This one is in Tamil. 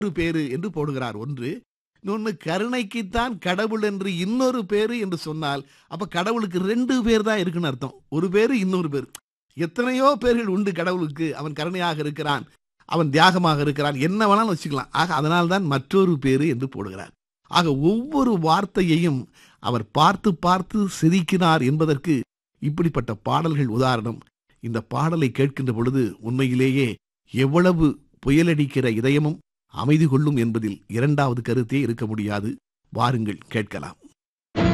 ஒரு பேரு என்று போடுகிறார் ஒன்று இன்னொன்னு கருணைக்குத்தான் கடவுள் என்று இன்னொரு பேரு என்று சொன்னால் அப்ப கடவுளுக்கு ரெண்டு பேர் தான் இருக்குன்னு அர்த்தம் ஒரு பேரு இன்னொரு பேர் எத்தனையோ பேர்கள் உண்டு கடவுளுக்கு அவன் கருணையாக இருக்கிறான் அவன் தியாகமாக இருக்கிறான் என்ன வேணாலும் வச்சுக்கலாம் ஆக அதனால்தான் மற்றொரு பேரு என்று போடுகிறார் ஆக ஒவ்வொரு வார்த்தையையும் அவர் பார்த்து பார்த்து சிரிக்கிறார் என்பதற்கு இப்படிப்பட்ட பாடல்கள் உதாரணம் இந்த பாடலை கேட்கின்ற பொழுது உண்மையிலேயே எவ்வளவு புயலடிக்கிற இதயமும் அமைதி கொள்ளும் என்பதில் இரண்டாவது கருத்தே இருக்க முடியாது வாருங்கள் கேட்கலாம்